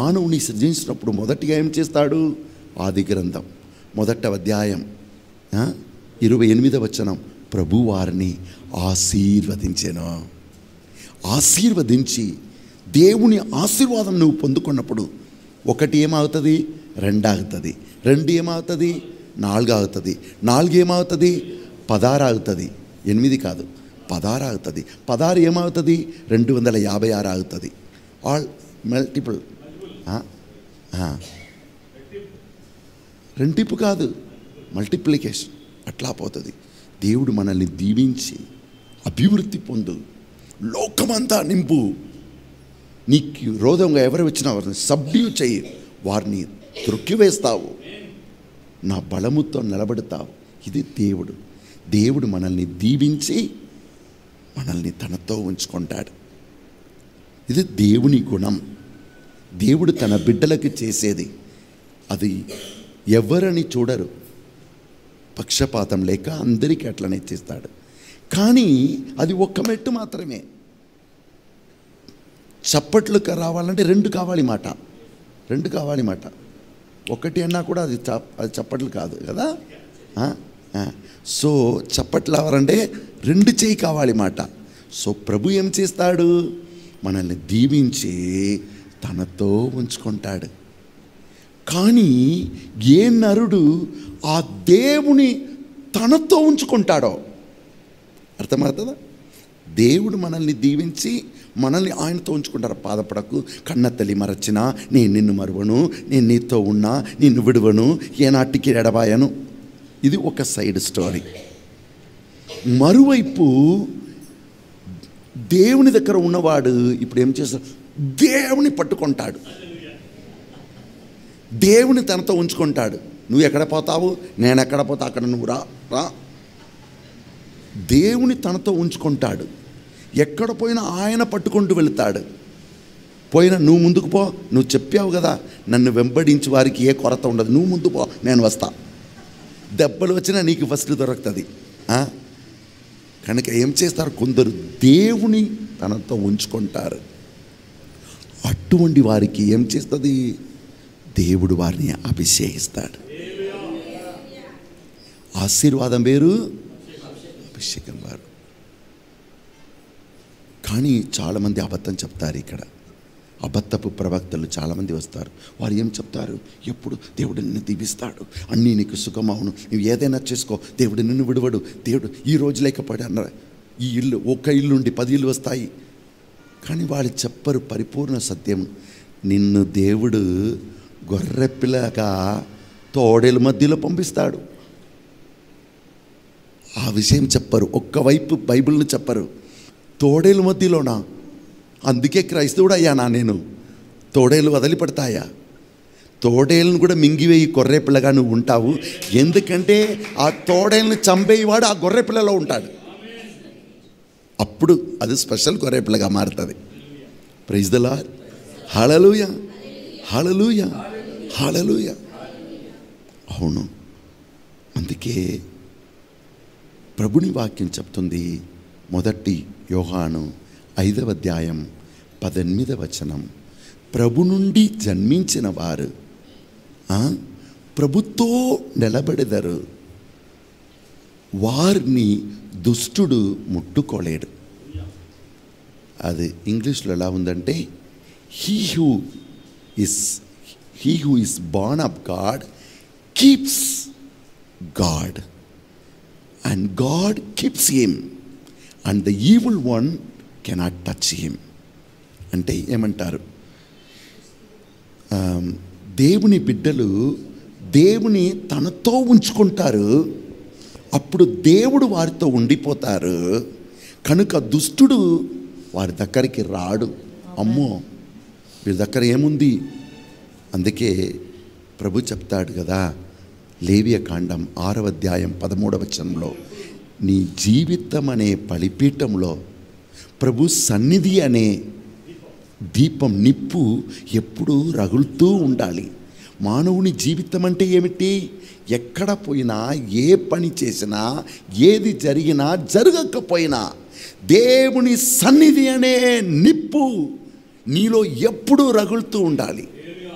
మానవుని సృజించినప్పుడు మొదటిగా ఏం చేస్తాడు ఆది గ్రంథం మొదట అధ్యాయం ఆ, ఇరవై ఎనిమిదవ వచనం ప్రభు వారిని ఆశీర్వదించాను ఆశీర్వదించి దేవుని ఆశీర్వాదం నువ్వు పొందుకున్నప్పుడు ఒకటి ఏమవుతుంది రెండు ఆగుతుంది రెండు ఏమవుతుంది నాలుగు ఆగుతుంది నాలుగు ఏమవుతుంది పదారు ఆగుతుంది ఎనిమిది కాదు పదారు ఆగుతుంది పదారు ఏమవుతుంది రెండు వందల యాభై ఆరు ఆగుతుంది ఆల్ మల్టిపుల్ రెంటిప్పు కాదు మల్టిప్లికేషన్ అట్లా పోతుంది దేవుడు మనల్ని దీవించి అభివృద్ధి పొందు లోకమంతా నింపు నీకు రోధంగా ఎవరు వచ్చినా వారిని సబ్డ్యూ చెయ్యి వారిని త్రొక్కివేస్తావు నా బలముతో నిలబడతావు ఇది దేవుడు దేవుడు మనల్ని దీవించి మనల్ని తనతో ఉంచుకుంటాడు ఇది దేవుని గుణం దేవుడు తన బిడ్డలకు చేసేది అది ఎవరని చూడరు పక్షపాతం లేక అందరికీ అట్లనే చేస్తాడు కానీ అది ఒక్క మెట్టు మాత్రమే చప్పట్లు క- రావాలంటే రెండు కావాలి మాట రెండు కావాలి మాట ఒకటి అన్నా కూడా అది చ అది చప్పట్లు కాదు కదా ఆ? ఆ. సో చప్పట్లు రావాలంటే రెండు చేయి కావాలి మాట సో ప్రభు ఏం చేస్తాడు మనల్ని దీవించి తనతో ఉంచుకుంటాడు కానీ ఏ నరుడు ఆ దేవుని తనతో ఉంచుకుంటాడో అర్థమవుతుందా దేవుడు మనల్ని దీవించి మనల్ని ఆయనతో ఉంచుకుంటారు బాధపడకు కన్న తల్లి మరచినా నేను నిన్ను మరువను నేను నీతో ఉన్నా నిన్ను విడువను ఏనాటికి ఎడబాయను ఇది ఒక సైడ్ స్టోరీ మరువైపు దేవుని దగ్గర ఉన్నవాడు ఇప్పుడు ఏం చేస్తాడు దేవుని పట్టుకుంటాడు దేవుని తనతో ఉంచుకుంటాడు నువ్వు ఎక్కడ పోతావు నేను ఎక్కడ పోతా అక్కడ నువ్వు రా రా దేవుని తనతో ఉంచుకుంటాడు ఎక్కడ పోయినా ఆయన పట్టుకుంటూ వెళుతాడు పోయినా నువ్వు ముందుకు పో నువ్వు చెప్పావు కదా నన్ను వెంబడించి వారికి ఏ కొరత ఉండదు నువ్వు ముందు పో నేను వస్తా దెబ్బలు వచ్చినా నీకు ఫస్ట్ దొరుకుతుంది ఆ? కనుక ఏం చేస్తారు కొందరు దేవుని తనతో ఉంచుకుంటారు అటువంటి వారికి ఏం చేస్తుంది దేవుడు వారిని అభిషేకిస్తాడు ఆశీర్వాదం వేరు అభిషేకం వారు కానీ చాలామంది అబద్ధం చెప్తారు ఇక్కడ అబద్ధపు ప్రవక్తలు చాలామంది వస్తారు వారు ఏం చెప్తారు ఎప్పుడు దేవుడు నిన్ను దీవిస్తాడు అన్నీ నీకు సుఖమవును నువ్వు ఏదైనా చేసుకో దేవుడు నిన్ను విడవడు దేవుడు ఈ రోజు లేకపోతే అన్నారు ఈ ఇల్లు ఒక్క ఇల్లు ఉండి పది ఇల్లు వస్తాయి కానీ వాళ్ళు చెప్పరు పరిపూర్ణ సత్యం నిన్ను దేవుడు గొర్రెపిల్లగా తోడేల మధ్యలో పంపిస్తాడు ఆ విషయం చెప్పరు ఒక్కవైపు బైబిల్ని చెప్పరు తోడేలు మధ్యలోనా అందుకే క్రైస్తవుడు అయ్యానా నేను తోడేలు వదిలిపెడతాయా తోడేలను కూడా మింగివేయి గొర్రె పిల్లగా నువ్వు ఉంటావు ఎందుకంటే ఆ తోడేలను చంపేవాడు ఆ గొర్రె పిల్లలో ఉంటాడు అప్పుడు అది స్పెషల్ గొర్రె పిల్లగా మారుతుంది praise the lord hallelujah hallelujah hallelujah అవును అందుకే ప్రభుని వాక్యం చెప్తుంది మొదటి యోహాను ఐదవ అధ్యాయం పద్దెనిమిదవ వచనం ప్రభు నుండి జన్మించిన వారు ఆ, ప్రభుతో నిలబడెదరు వారిని దుష్టుడు ముట్టుకోలేడు అది ఇంగ్లీష్లో ఎలా ఉందంటే he who is he who is born of God keeps God and God keeps him and the evil one cannot touch him అంటే ఏమంటారు ఆమ్, దేవుని బిడ్డలు దేవుని తనతో ఉంచుకుంటారు అప్పుడు దేవుడు వారితో ఉండిపోతారు కనుక దుష్టుడు వారి దగ్గరికి రాడు అమ్మో వీరి దగ్గర ఏముంది అందుకే ప్రభు చెప్తాడు కదా లేవియ కాండం ఆరవ అధ్యాయం పదమూడవ వచనంలో నీ జీవితం అనే బలిపీఠంలో ప్రభు సన్నిధి అనే దీపం నిప్పు ఎప్పుడూ రగులుతూ ఉండాలి మానవుని జీవితం అంటే ఏమిటి ఎక్కడ పోయినా ఏ పని చేసినా ఏది జరిగినా జరగకపోయినా దేవుని సన్నిధి అనే నిప్పు నీలో ఎప్పుడూ రగులుతూ ఉండాలి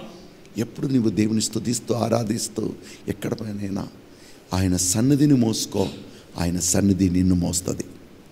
ఎప్పుడు నువ్వు దేవుని స్తుతిస్తూ ఆరాధిస్తూ ఎక్కడ పైనైనా ఆయన సన్నిధిని మోసుకో ఆయన సన్నిధి నిన్ను మోస్తుంది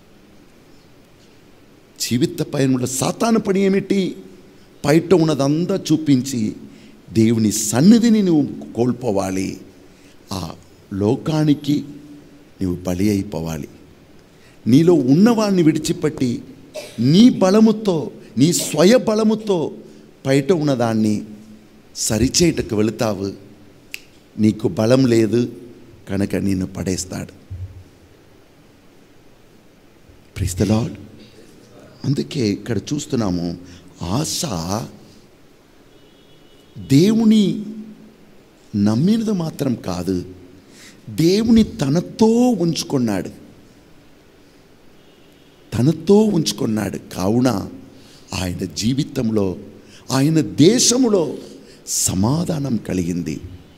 జీవిత పయనంలో సాతాను పని ఏమిటి బయట ఉన్నదంతా చూపించి దేవుని సన్నిధిని నువ్వు కోల్పోవాలి ఆ లోకానికి నువ్వు బలి అయిపోవాలి నీలో ఉన్నవాడిని విడిచిపెట్టి నీ బలముతో నీ స్వయ బలముతో బయట ఉన్నదాన్ని సరిచేయటకు వెళుతావు నీకు బలం లేదు కనుక నిన్ను పడేస్తాడు ప్రైజ్ లార్డ్ అందుకే ఇక్కడ చూస్తున్నాము ఆశ దేవుని నమ్మినది మాత్రం కాదు దేవుని తనతో ఉంచుకున్నాడు తనతో ఉంచుకున్నాడు కావున ఆయన జీవితంలో ఆయన దేశములో సమాధానం కలిగింది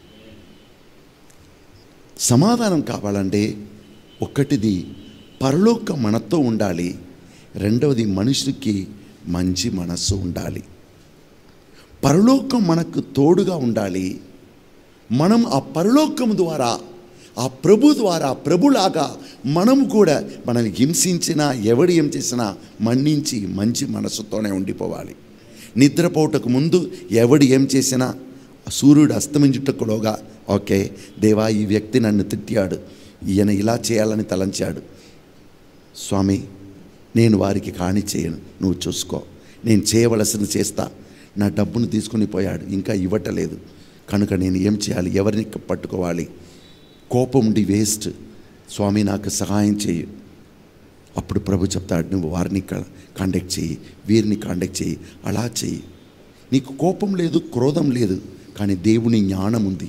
సమాధానం కావాలంటే ఒకటిది పరలోక మనతో ఉండాలి రెండవది మనిషికి మంచి మనస్సు ఉండాలి పరలోకం మనకు తోడుగా ఉండాలి మనం ఆ పరలోకం ద్వారా ఆ ప్రభు ద్వారా ప్రభులాగా మనం కూడా మనల్ని హింసించినా ఎవడు ఏం చేసినా మన్నించి మంచి మనసుతోనే ఉండిపోవాలి నిద్రపోవటకు ముందు ఎవడు ఏం చేసినా సూర్యుడు అస్తమించుటకులోగా ఓకే దేవా ఈ వ్యక్తి నన్ను తిట్టాడు ఈయన ఇలా చేయాలని తలంచాడు స్వామి నేను వారికి కాని చేయను నువ్వు చూసుకో నేను చేయవలసింది చేస్తా నా డబ్బును తీసుకుని పోయాడు ఇంకా ఇవ్వటలేదు కనుక నేను ఏం చేయాలి ఎవరిని పట్టుకోవాలి కోపం ఉండి వేస్ట్ స్వామి నాకు సహాయం చేయి అప్పుడు ప్రభు చెప్తాడు నువ్వు వారిని కాంటాక్ట్ చేయి వీరిని కాంటాక్ట్ చేయి అలా చెయ్యి నీకు కోపం లేదు క్రోధం లేదు కానీ దేవుని జ్ఞానం ఉంది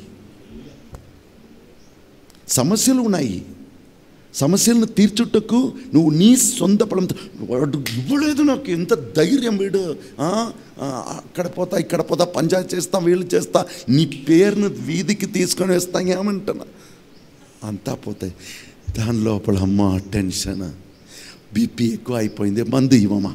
సమస్యలు ఉన్నాయి సమస్యలను తీర్చుటకు నువ్వు నీ సొంత బలంతో వాడు ఇవ్వలేదు నాకు ఎంత ధైర్యం వీడు ఆ, ఆ, అక్కడ పోతా ఇక్కడ పోతా పంచాయతీ చేస్తా వీళ్ళు చేస్తా నీ పేరును వీధికి తీసుకొని వేస్తా ఏమంటున్నా అంతా పోతాయి దాని లోపల అమ్మ టెన్షన్ బీపీ ఎక్కువ అయిపోయింది మందు ఇవ్వమా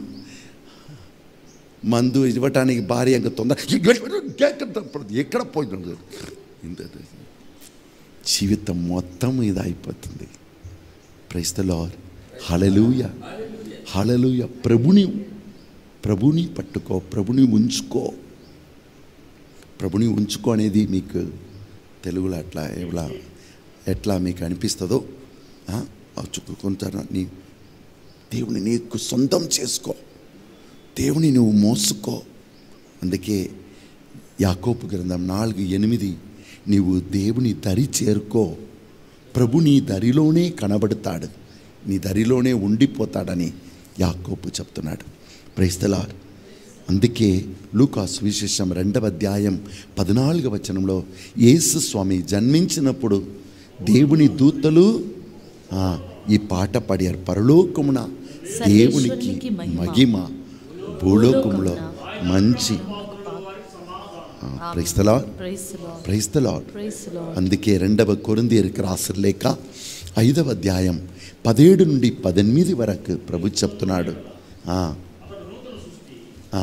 మందు ఇవ్వటానికి భార్య ఇంకా తొందర ఎక్కడ పోయింది ఇంత జీవితం మొత్తం ఇది అయిపోతుంది ప్రైస్తలో హలలుయ హలలుయ ప్రభుని ప్రభుని పట్టుకో ప్రభుని ఉంచుకో ప్రభుని ఉంచుకో అనేది మీకు తెలుగులో అట్లా ఎలా ఎట్లా మీకు అనిపిస్తుందో ఆ, ఆ చుక్క కొంత నీ దేవుని నీకు సొంతం చేసుకో దేవుని నువ్వు మోసుకో అందుకే యాకోపు గ్రంథం నాలుగు ఎనిమిది నీవు దేవుని దరి చేరుకో ప్రభు నీ దరిలోనే కనబడతాడు నీ దరిలోనే ఉండిపోతాడని యాకోపు చెప్తున్నాడు ప్రైస్తలార్ అందుకే లూకాస్ విశేషం రెండవ అధ్యాయం పద్నాలుగవ వచనంలో యేసు స్వామి జన్మించినప్పుడు దేవుని దూతలు ఆ, ఈ పాట పాడారు పరలోకమున దేవునికి సర్వేశ్వరునికి మహిమ. మహిమ భూలోకములో మంచి ప్రైస్తలా ప్రైస్ లార్డ్ ప్రైస్తలా ప్రైస్ లార్డ్ అందుకే రెండవ కొరిందీరికి రాసిన లేక ఐదవ అధ్యాయం పదిహేడు నుండి పద్దెనిమిది వరకు ప్రభు చెప్తున్నాడు ఆ, ఆ,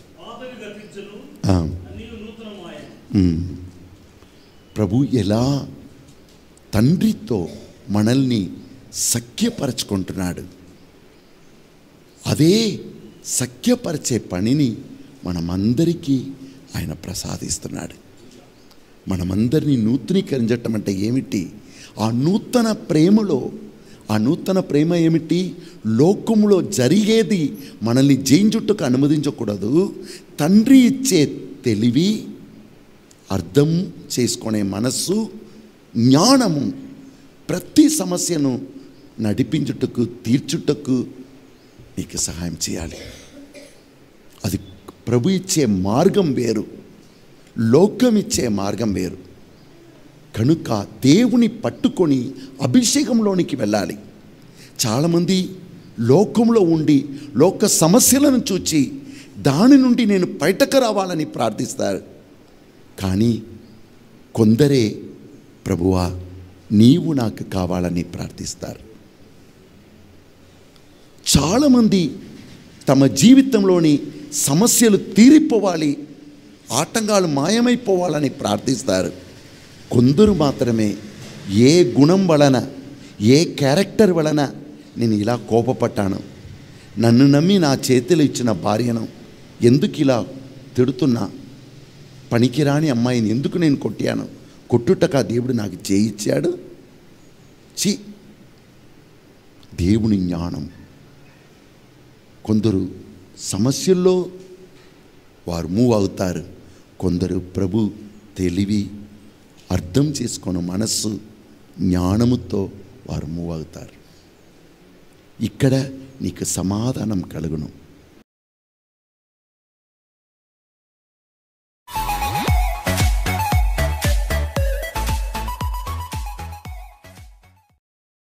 ఆ, ఉమ్. ప్రభు ఎలా తండ్రితో మనల్ని సఖ్యపరచుకుంటున్నాడు అదే సఖ్యపరిచే పనిని మనమందరికీ ఆయన ప్రసాదిస్తున్నాడు మనమందరినీ నూతనీకరించటం అంటే ఏమిటి ఆ నూతన ప్రేమలో ఆ నూతన ప్రేమ ఏమిటి లోకములో జరిగేది మనల్ని జయించుటకు అనుమతించకూడదు తండ్రి ఇచ్చే తెలివి అర్థం చేసుకునే మనస్సు జ్ఞానము ప్రతి సమస్యను నడిపించుటకు తీర్చుటకు నీకు సహాయం చేయాలి అది ప్రభు ఇచ్చే మార్గం వేరు లోకం ఇచ్చే మార్గం వేరు కనుక దేవుని పట్టుకొని అభిషేకంలోనికి వెళ్ళాలి చాలామంది లోకంలో ఉండి లోక సమస్యలను చూచి దాని నుండి నేను బయటకు రావాలని ప్రార్థిస్తారు కానీ కొందరే ప్రభువా నీవు నాకు కావాలని ప్రార్థిస్తారు చాలామంది తమ జీవితంలోని సమస్యలు తీరిపోవాలి ఆటంకాలు మాయమైపోవాలని ప్రార్థిస్తారు కొందరు మాత్రమే ఏ గుణం వలన ఏ క్యారెక్టర్ వలన నేను ఇలా కోపపట్టాను నన్ను నమ్మి నా చేతిలో ఇచ్చిన భార్యను ఎందుకు ఇలా తిడుతున్నా పనికిరాని అమ్మాయిని ఎందుకు నేను కొట్టాను కొట్టుటక దేవుడు నాకు చేయిచ్చాడు చి దేవుని జ్ఞానం కొందరు సమస్యల్లో వారు మూవ్ అవుతారు కొందరు ప్రభు తెలివి అర్థం చేసుకున్న మనస్సు జ్ఞానముతో వారు మూవ్ అవుతారు ఇక్కడ నీకు సమాధానం కలుగును